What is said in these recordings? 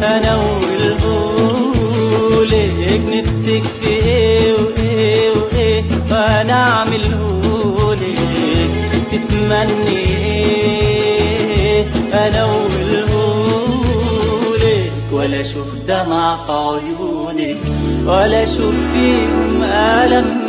انا والهولك نفسك في ايه وايه وايه وانا اعملهولك تتمني ايه انا والهولك ولا اشوف دمع في عيونك ولا اشوف فيهم الم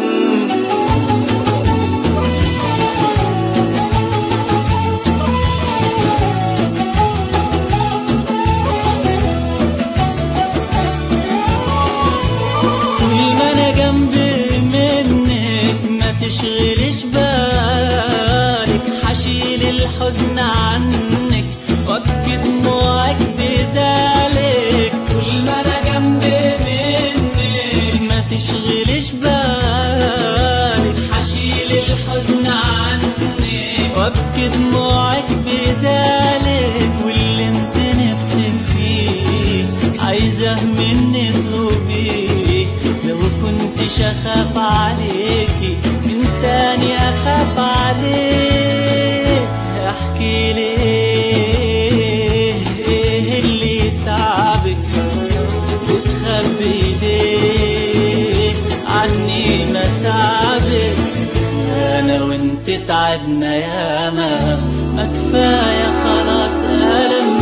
طول ما انا جنبي منك ما تشغلش بالك حشيل الحزن عنك وابكي دموعك بدالك طول ما انا جنبي منك ما تشغلش بالك حشيل الحزن عنك وابكي دموعك بدالك واللي انت نفسك فيه عايزه مني اطلبيه لو كنتش اخاف عليكي من تاني اخاف عليه احكي لي ايه إيه اللي تعبك وتخبي ايديك عني ما تعبك انا وانت تعبنا ياما ما كفايه خلاص الم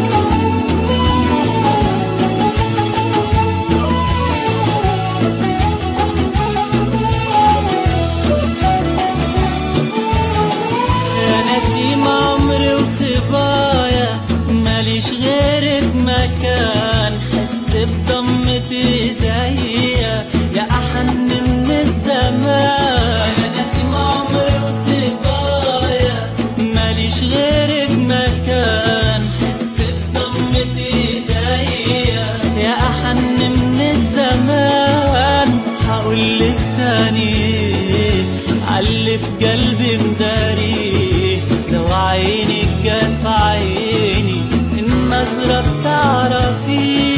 نسيم عمري وصبايا ماليش غيرك مكان حس بضمة ايديا يا احن من الزمان انا نسيم عمري وصبايا ماليش غيرك مكان حس بضمة ايديا يا احن من الزمان هقولك تاني علي في قلبي مداري لو عينك جت في عيني النظرة بتعرفي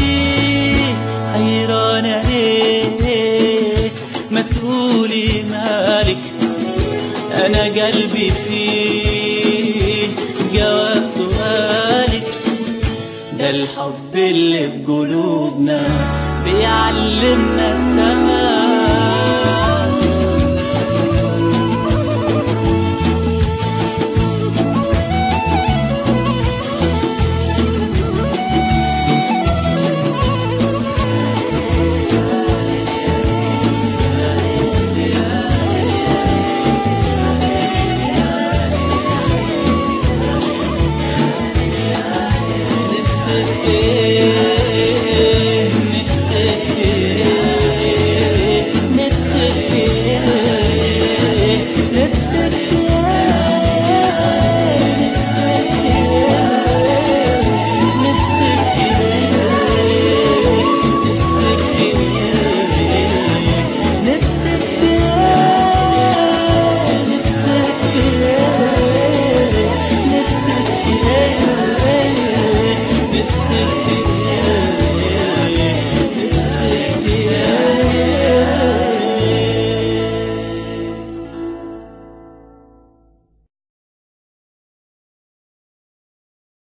حيرانة ليه ما تقولي مالك أنا قلبي فيه جواب سؤالك ده الحب اللي في قلوبنا بيعلمنا السماء نفسك ايه نفسك ايه نفسك ايه نفسك نفسك نفسك نفسك نفسك